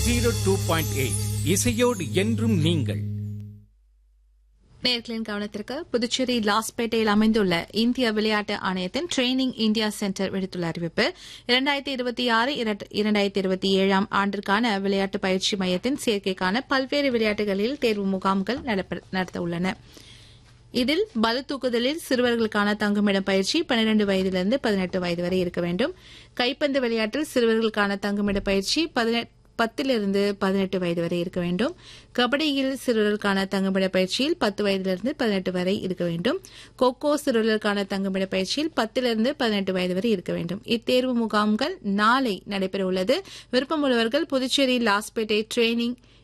zero two point eight இசையோடு என்றும் நீங்கள் நேர்களின் கவனத்திற்கு புதுச்சேரி லாஸ்பேட்டையில் அமைந்துள்ள இந்திய விளையாட்டு ஆணையத்தின் ட்ரெய்னிங் இந்தியா சென்டர் விடுத்துள்ள அறிவிப்பு இரண்டாயிரத்தி இருபத்தி ஆறு இரண்டாயிரத்தி இருபத்தி ஏழாம் ஆண்டிற்கான விளையாட்டு பயிற்சி மையத்தின் சேர்க்கைக்கான பல்வேறு விளையாட்டுகளில் தேர்வு முகாம்கள் நடப்ப- நடத்த உள்ளன இதில் பளு தூக்குதலில் சிறுவர்களுக்கான தங்குமிடம் பயிற்சி 12 வயதிலிருந்து பதினெட்டு வயது வரை இருக்க வேண்டும் கைப்பந்து விளையாட்டில் சிறுவர்களுக்கான தங்குமிட பயிற்சி பத்திலிருந்து பதினெட்டு வயது வரை இருக்க வேண்டும் கபடியில் சிறுவர்களுக்கான தங்குமிட பயிற்சியில் பத்து வயதிலிருந்து பதினெட்டு வரை இருக்க வேண்டும் கொக்கோ சிறுவர்களுக்கான தங்குமிட பயிற்சியில் பத்திலிருந்து பதினெட்டு வயது வரை இருக்க வேண்டும் இத்தேர்வு முகாம்கள் நாளை நடைபெற உள்ளது விருப்பமுள்ளவர்கள் புதுச்சேரி லாஸ்பேட்டை ட்ரெய்னிங்